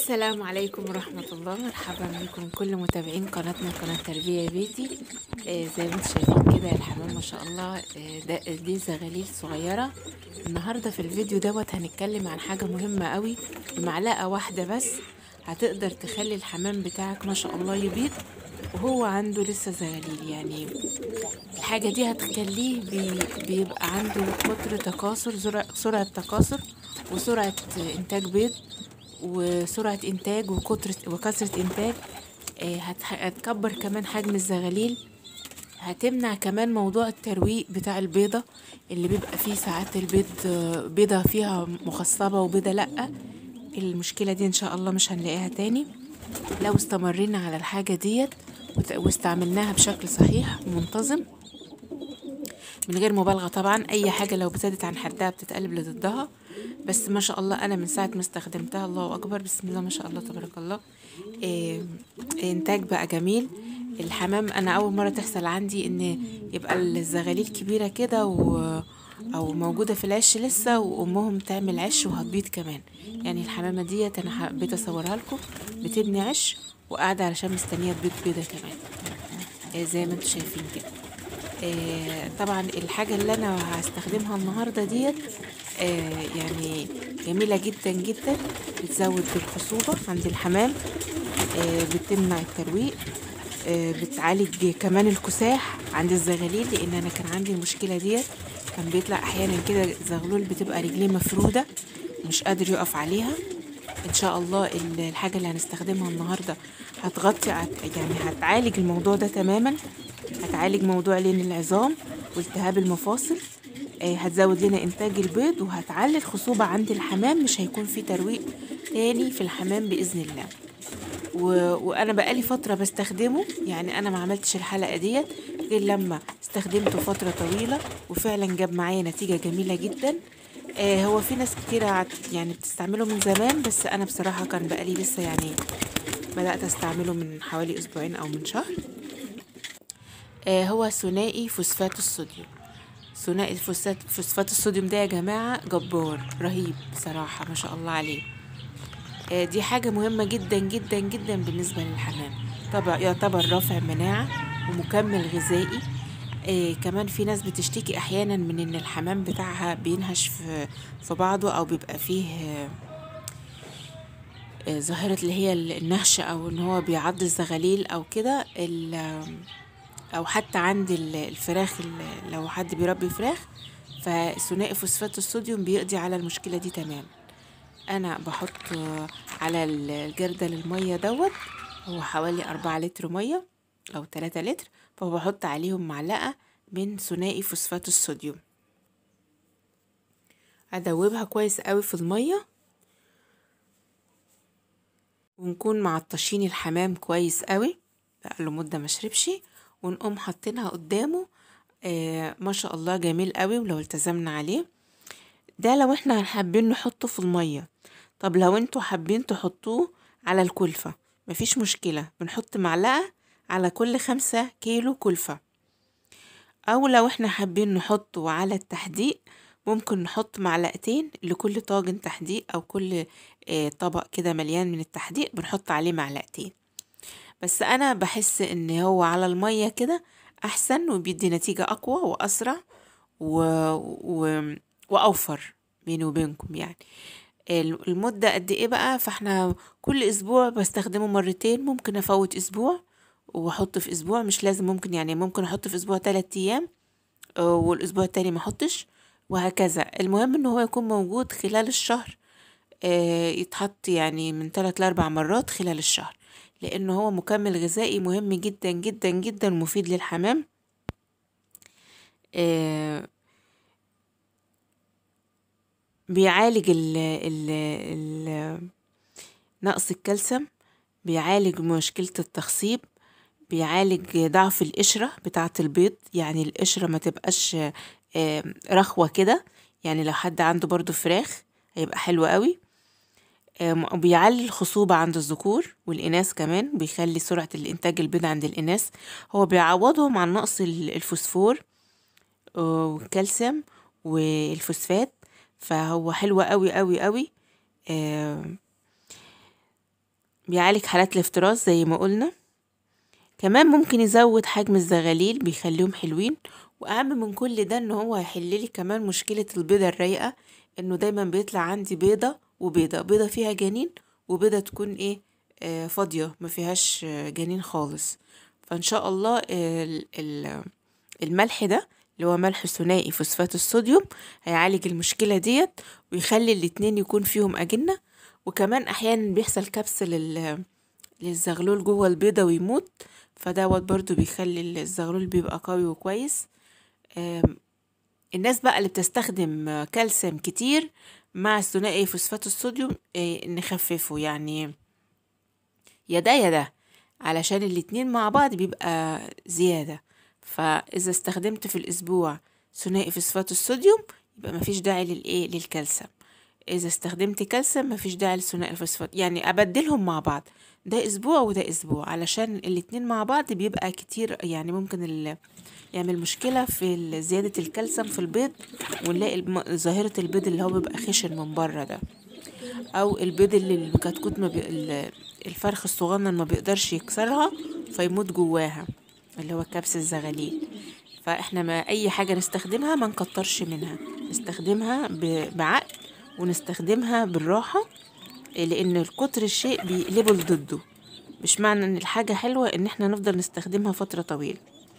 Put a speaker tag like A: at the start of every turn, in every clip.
A: السلام عليكم ورحمة الله مرحبا بكم كل متابعين قناتنا قناة تربية بيتي آه زي ما انتم شايفين كده الحمام ما شاء الله آه ده دي زغاليل صغيرة النهاردة في الفيديو دوت هنتكلم عن حاجة مهمة قوي بمعلقة واحدة بس هتقدر تخلي الحمام بتاعك ما شاء الله يبيض وهو عنده لسه زغاليل يعني الحاجة دي هتخليه بي بيبقى عنده قطر تكاثر سرعة سرعة تكاثر وسرعة إنتاج بيض وسرعة إنتاج وكترة وكثرة إنتاج آه، هتح- هتكبر كمان حجم الزغاليل هتمنع كمان موضوع الترويق بتاع البيضة اللي بيبقى فيه ساعات البيض آه، بيضة فيها مخصبة وبيضة لأ المشكلة دي إن شاء الله مش هنلاقيها تاني لو استمرينا على الحاجة ديت وت- واستعملناها بشكل صحيح ومنتظم من غير مبالغة طبعا أي حاجة لو بزادت عن حدها بتتقلب لضدها بس ما شاء الله أنا من ساعة ما استخدمتها الله أكبر بسم الله ما شاء الله تبارك الله إيه إنتاج بقى جميل الحمام أنا أول مرة تحصل عندي إن يبقى الزغاليل كبيرة كده و أو موجودة في العش لسه وأمهم تعمل عش وهتبيض كمان يعني الحمامة ديت أنا حبيت أصورها لكم بتبني عش وقاعدة علشان مستنية تبيض بيضة كمان إيه زي ما انتم شايفين كده آه، طبعا الحاجة اللي أنا هستخدمها النهاردة ديت آه، يعني جميلة جدا جدا بتزود الخصوبة عند الحمام آه، بتمنع الترويق آه، بتعالج كمان الكساح عند الزغاليل لأن أنا كان عندي المشكلة ديت كان بيطلع أحيانا كده زغلول بتبقى رجليه مفرودة مش قادر يقف عليها ان شاء الله ال- الحاجه اللي هنستخدمها النهارده هتغطي هت- يعني هتعالج الموضوع ده تماما هتعالج موضوع لين العظام والتهاب المفاصل آه، هتزود لنا انتاج البيض وهتعلي الخصوبه عند الحمام مش هيكون في ترويق تاني في الحمام باذن الله و... وانا بقالي فتره بستخدمه يعني انا ما عملتش الحلقه ديت غير لما استخدمته فتره طويله وفعلا جاب معايا نتيجه جميله جدا آه هو في ناس كتيرة عت- يعني بتستعمله من زمان بس انا بصراحه كان بقالي لسه يعني بدات استعمله من حوالي اسبوعين او من شهر آه هو ثنائي فوسفات الصوديوم ثنائي فوسفات فوسفات الصوديوم ده يا جماعه جبار رهيب بصراحه ما شاء الله عليه آه، دي حاجة مهمة جدا جدا جدا بالنسبة للحمام طبعا يعتبر رافع مناعة ومكمل غذائي آه كمان في ناس بتشتكي أحيانا من إن الحمام بتاعها بينهش في, في بعضه أو بيبقى فيه آه آه، ظاهرة اللي هي النهش أو إن هو بيعض الزغاليل أو كده ال- أو حتى عند ال- الفراخ ال- لو حد بيربي فراخ فثنائي فوسفات الصوديوم بيقضي على المشكلة دي تمام انا بحط آه، على الجردل المية دوت هو حوالي أربعة لتر مية او تلاتة لتر فبحط عليهم معلقة من ثنائي فوسفات الصوديوم ادوبها كويس قوي في المية ونكون معطشين الحمام كويس قوي بقاله مدة ما شربش ونقوم حاطينها قدامه آه ما شاء الله جميل قوي ولو التزمنا عليه ده لو احنا حابين نحطه في المية طب لو انتوا حابين تحطوه على الكلفة مفيش مشكلة بنحط معلقة على كل خمسة كيلو كلفة او لو احنا حابين نحطه على التحديق ممكن نحط معلقتين لكل طاجن تحديق او كل آه، طبق كده مليان من التحديق بنحط عليه معلقتين بس انا بحس ان هو على المية كده احسن وبيدي نتيجة اقوى واسرع و... و... واوفر بيني وبينكم يعني ال- المدة قد ايه بقى فاحنا كل اسبوع بستخدمه مرتين ممكن افوت اسبوع واحط في اسبوع مش لازم ممكن يعني ممكن احط في اسبوع تلات ايام آه، والاسبوع التاني ما احطش وهكذا المهم ان هو يكون موجود خلال الشهر آه، يتحط يعني من ثلاث لأربع مرات خلال الشهر لأنه هو مكمل غذائي مهم جدا جدا جدا مفيد للحمام آه، بيعالج ال ال ال نقص الكالسيوم بيعالج مشكلة التخصيب بيعالج ضعف القشرة بتاعة البيض يعني القشرة ما تبقاش آه، رخوة كده يعني لو حد عنده برضو فراخ هيبقى حلو قوي آم، بيعلي الخصوبة عند الذكور والإناث كمان بيخلي سرعة الإنتاج البيض عند الإناث هو بيعوضهم عن نقص ال- الفوسفور آه، والكالسيوم والفوسفات فهو حلو قوي قوي قوي آه، بيعالج حالات الافتراس زي ما قلنا كمان ممكن يزود حجم الزغاليل بيخليهم حلوين واهم من كل ده ان هو هيحللي كمان مشكلة البيضة الرايقة انه دايما بيطلع عندي بيضة وبيضة بيضة فيها جنين وبيضة تكون ايه آه فاضية ما فيهاش آه جنين خالص فان شاء الله ال- ال- الملح ده اللي هو ملح ثنائي فوسفات الصوديوم هيعالج المشكلة ديت ويخلي الاتنين يكون فيهم أجنة وكمان أحيانا بيحصل كبس لل للزغلول جوه البيضة ويموت فدوت برضو بيخلي الزغلول بيبقى قوي وكويس آم، الناس بقى اللي بتستخدم آه، كالسيوم كتير مع الثنائي فوسفات الصوديوم آه، نخففه يعني يا ده يا ده علشان الاتنين مع بعض بيبقى زيادة فإذا استخدمت في الأسبوع ثنائي فوسفات الصوديوم يبقى مفيش داعي للإيه للكالسيوم إذا استخدمت كالسيوم مفيش داعي لثنائي الفوسفات يعني أبدلهم مع بعض ده أسبوع وده أسبوع علشان الاتنين مع بعض بيبقى كتير يعني ممكن ال... يعمل مشكلة في ال- زيادة الكالسيوم في البيض ونلاقي الم- ظاهرة البيض اللي هو بيبقى خشن من بره ده او البيض اللي الكتكوت ما بي... ال- الفرخ الصغنن ما بيقدرش يكسرها فيموت جواها اللي هو كبس الزغاليل فاحنا ما اي حاجة نستخدمها ما نكترش منها نستخدمها ب... بعقل ونستخدمها بالراحة لان الكتر الشيء بيقلبه ضده مش معنى ان الحاجة حلوة ان احنا نفضل نستخدمها فترة طويلة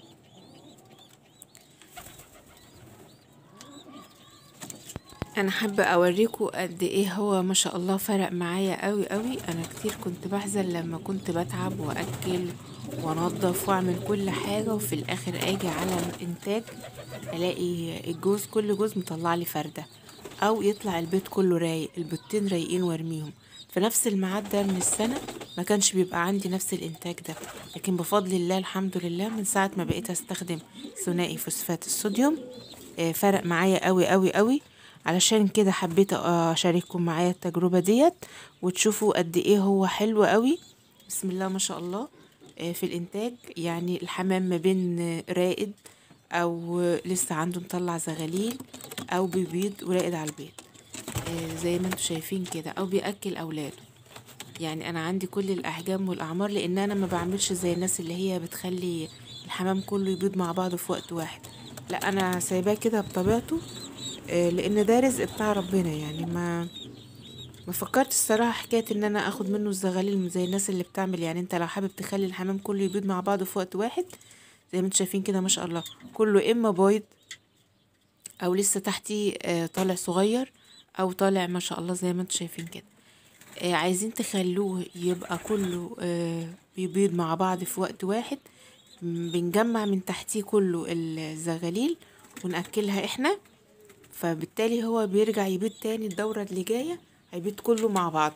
A: انا حابه اوريكم قد ايه هو ما شاء الله فرق معايا قوي قوي انا كتير كنت بحزن لما كنت بتعب واكل وانضف واعمل كل حاجه وفي الاخر اجي على الانتاج الاقي الجوز كل جوز مطلع لي فرده او يطلع البيت كله رايق البيضتين رايقين وارميهم في نفس الميعاد ده من السنه ما كانش بيبقى عندي نفس الانتاج ده لكن بفضل الله الحمد لله من ساعه ما بقيت استخدم ثنائي فوسفات الصوديوم آه، فرق معايا قوي قوي قوي علشان كده حبيت اشارككم معايا التجربة ديت وتشوفوا قد ايه هو حلو قوي بسم الله ما شاء الله آه، في الانتاج يعني الحمام ما بين آه، رائد او آه، لسه عنده مطلع زغاليل او بيبيض ورائد على البيض آه، زي ما انتم شايفين كده او بياكل اولاده يعني انا عندي كل الاحجام والاعمار لان انا ما بعملش زي الناس اللي هي بتخلي الحمام كله يبيض مع بعضه في وقت واحد لا انا سايباه كده بطبيعته آه، لان ده رزق بتاع ربنا يعني ما ما فكرت الصراحه حكايه ان انا اخد منه الزغاليل زي الناس اللي بتعمل يعني انت لو حابب تخلي الحمام كله يبيض مع بعضه في وقت واحد زي ما انتم شايفين كده ما شاء الله كله اما بيض او لسه تحتيه آه، طالع صغير او طالع ما شاء الله زي ما انتم شايفين كده آه، عايزين تخلوه يبقى كله آه، بيبيض مع بعض في وقت واحد م، بنجمع من تحتيه كله الزغاليل ونأكلها احنا فبالتالي هو بيرجع يبيض تاني الدورة اللي جاية هيبيض كله مع بعض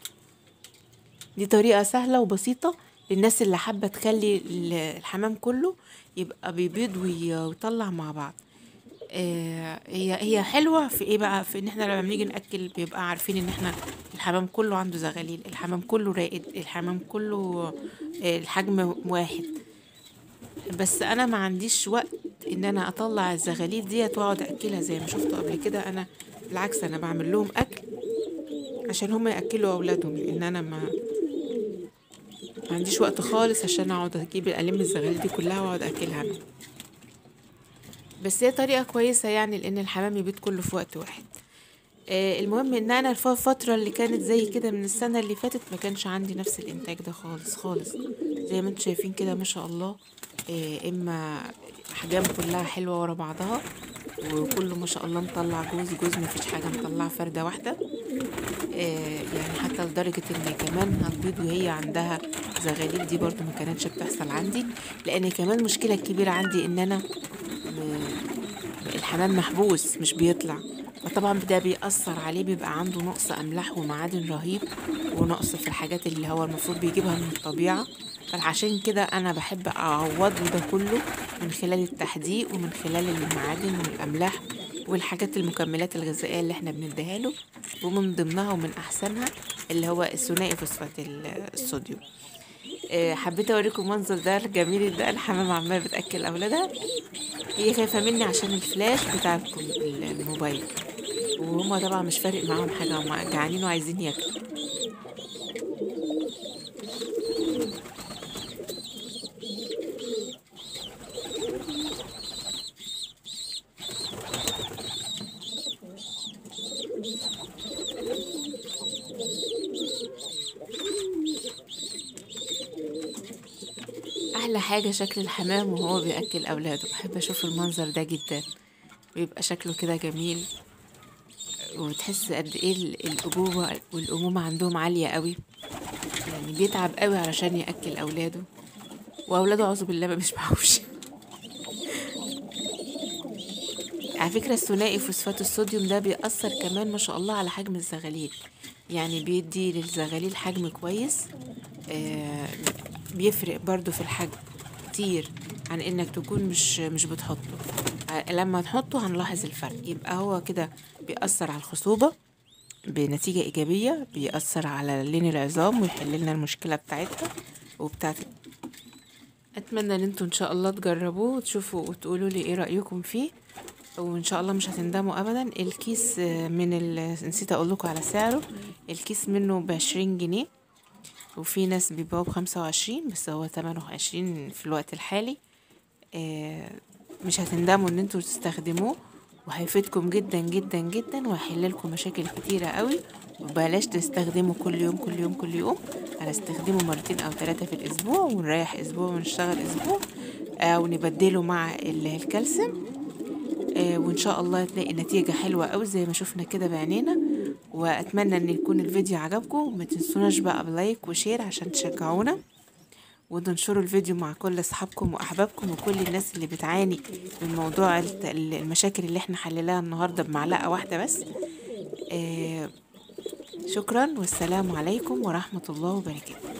A: دي طريقة سهلة وبسيطة للناس اللي حابة تخلي ال- الحمام كله يبقى بيبيض وي- ويطلع مع بعض آه، هي هي حلوة في ايه بقى في ان احنا لما بنيجي نأكل بيبقى عارفين ان احنا الحمام كله عنده زغاليل الحمام كله راقد الحمام كله آه، الحجم واحد بس انا ما عنديش وقت ان انا اطلع الزغاليل ديت واقعد اكلها زي ما شفتوا قبل كده انا بالعكس انا بعمل لهم اكل عشان هم ياكلوا اولادهم لان انا ما ما عنديش وقت خالص عشان اقعد اجيب الم الزغاليل دي كلها واقعد اكلها انا بس هي طريقه كويسه يعني لان الحمام يبيض كله في وقت واحد آه، المهم ان انا الف- الفتره اللي كانت زي كده من السنه اللي فاتت ما كانش عندي نفس الانتاج ده خالص خالص زي ما انتم شايفين كده ما شاء الله آه، اما احجام كلها حلوه ورا بعضها وكله ما شاء الله مطلع جوز جوز ما فيش حاجه مطلعه فرده واحده آه، يعني حتى لدرجة ان كمان هتبيض وهي عندها زغاليل دي برضو ما كانتش بتحصل عندي لان كمان مشكلة كبيرة عندي ان انا م- الحمام محبوس مش بيطلع فطبعا ده بيأثر عليه بيبقى عنده نقص أملاح ومعادن رهيب ونقص في الحاجات اللي هو المفروض بيجيبها من الطبيعة فعشان كده أنا بحب أعوضه ده كله من خلال التحديق ومن خلال المعادن والأملاح والحاجات المكملات الغذائية اللي احنا بنديها له ومن ضمنها ومن أحسنها اللي هو الثنائي فوسفات ال- الصوديوم آه، حبيت اوريكم المنظر ده الجميل ده الحمام عماله بتاكل اولادها هي خايفه مني عشان الفلاش بتاع الكم- الموبايل وهما طبعا مش فارق معاهم حاجه هما جعانين وعايزين ياكلوا احلى حاجه شكل الحمام وهو بياكل اولاده بحب اشوف المنظر ده جدا بيبقى شكله كده جميل وتحس قد ايه ال- الابوه والامومه عندهم عاليه قوي يعني بيتعب قوي علشان ياكل اولاده واولاده اعوذ بالله ما بيشبعوش على فكرة الثنائي فوسفات الصوديوم ده بيأثر كمان ما شاء الله على حجم الزغاليل يعني بيدي للزغاليل حجم كويس آه بيفرق برضو في الحجم كتير عن انك تكون مش مش بتحطه ع- لما نحطه هنلاحظ الفرق يبقى هو كده بيأثر على الخصوبة بنتيجة إيجابية بيأثر على لين العظام ويحل لنا المشكلة بتاعتها وبتاعت اتمنى ان انتوا ان شاء الله تجربوه وتشوفوا وتقولوا لي ايه رايكم فيه وان شاء الله مش هتندموا ابدا الكيس آه، من ال... نسيت اقول لكم على سعره الكيس منه بعشرين جنيه وفي ناس بيبيعوه بخمسة وعشرين بس هو تمنه عشرين في الوقت الحالي آه، مش هتندموا ان انتوا تستخدموه وهيفيدكم جدا جدا جدا وهيحل لكم مشاكل كتيرة قوي وبلاش تستخدمه كل يوم كل يوم كل يوم انا استخدمه مرتين او ثلاثة في الاسبوع ونريح اسبوع ونشتغل اسبوع او نبدله مع ال- الكالسيوم آه، وان شاء الله تلاقي نتيجة حلوة قوي زي ما شفنا كده بعينينا واتمنى ان يكون الفيديو عجبكم وما تنسوناش بقى بلايك وشير عشان تشجعونا وتنشروا الفيديو مع كل اصحابكم واحبابكم وكل الناس اللي بتعاني من موضوع الت- المشاكل اللي احنا حليناها النهارده بمعلقة واحدة بس آه، شكرا والسلام عليكم ورحمة الله وبركاته